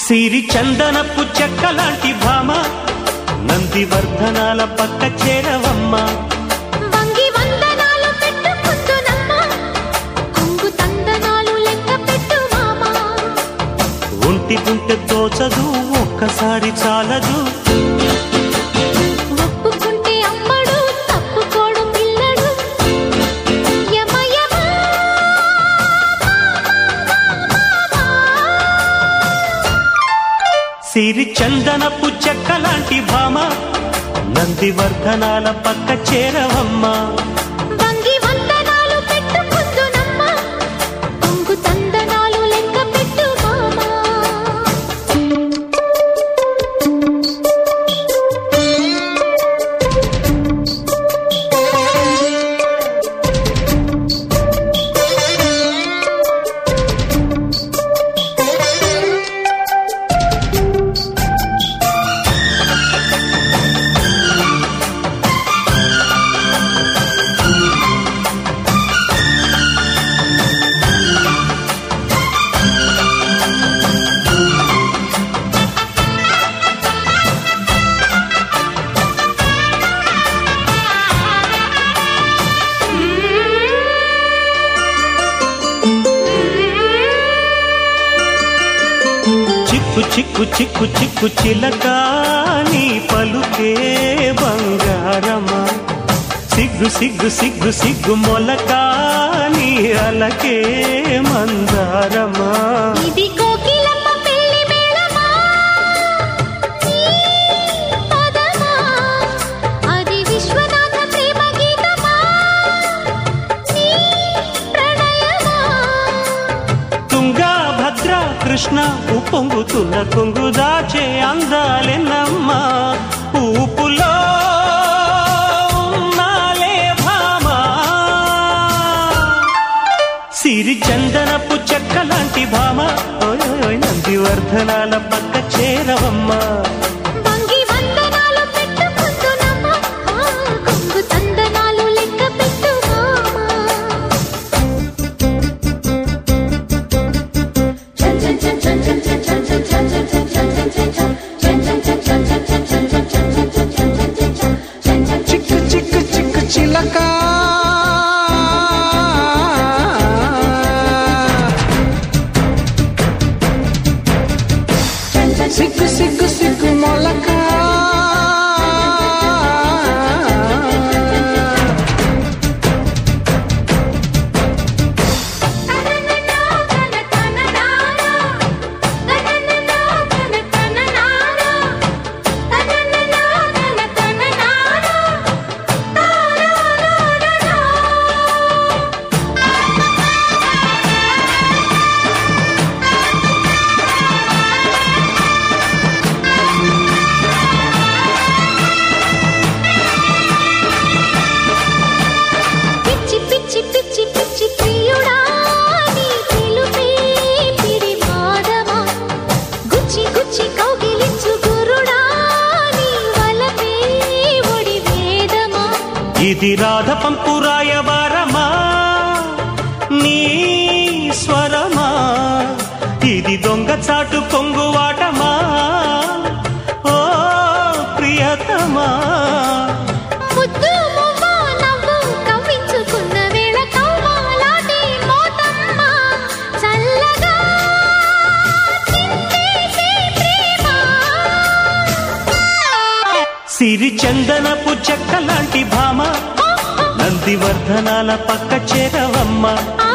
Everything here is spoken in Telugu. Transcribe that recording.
సిరి చందనపు చెక్క లాంటి భామ నందివర్ధనాల పక్క చేరవమ్మ వంగి వందనాలు పెట్టుకుందునమ్మ కొంగు తందనాలు లెక్క పెట్టు మామా ఒంటి గుంటె తోచదు ఒక్కసారి చాలదు ఒప్పుకుంటే అమ్మడు తప్పుకోడు పిల్లడు యమ యమ సిరి చందనపు చెక్క లాంటి భామ నందివర్ధనాల పక్క చేరవమ్మ వంగి వందనాలు పెట్టుకుందునమ్మ కొంగు తందనాలు లెక్క పెట్టు మామా చిక్కు చిక్కు చిక్కు చిక్కు చిలక నీ పలుకే బంగారమా సిగ్గు సిగ్గు సిగ్గు సిగ్గు మొలక నీ అలకే మందారమా ఇది కోకిలమ్మ పెళ్లి మేళమా నీ పదమా అది విశ్వనాథ ప్రేమ గీతమా నీ ప్రణయమా తుంగా భద్ర కృష్ణ ఉప్పొంగుతున్న కొంగు దాచే అందాలెన్నమ్మా ఊపులో ఉన్నాలే భామా సిరి చందనపు చెక్క లాంటి భామ ఓయ్ ఓయ్ ఓయ్ నందివర్ధనాల పక్క చేరవమ్మా వంగి వందనాలు పెట్టుకుందునమ్మ ఆ కొంగు తందనాలు లెక్క పెట్టు మామా చిక్కు చిక్కు చిక్కు చిలక సిగ్గు సిగ్గు సిగ్గు మొలక పిచ్చి పిచ్చి పిచ్చి పిచ్చి ప్రియుడా నీ పిలుపే పిడి మాధవా గుచ్చి గుచ్చి కౌగిలించు గురుడా నీ వలపే ఒడి వేదమా ఇది రాధ పంపు రాయబారమా నీ స్వరమా ఇది దొంగ చాటు కొంగువాటమా ఓ ప్రియతమా ముద్దు మువ్వ నవ్వు కవ్వించుకున్న వేళ కవ్వాలాటి మోతమ్మ చల్లగా చిందేసే ప్రేమ సిరి చందనపు చెక్క లాంటి భామ నందివర్ధనాల పక్క చేరవమ్మ ఆ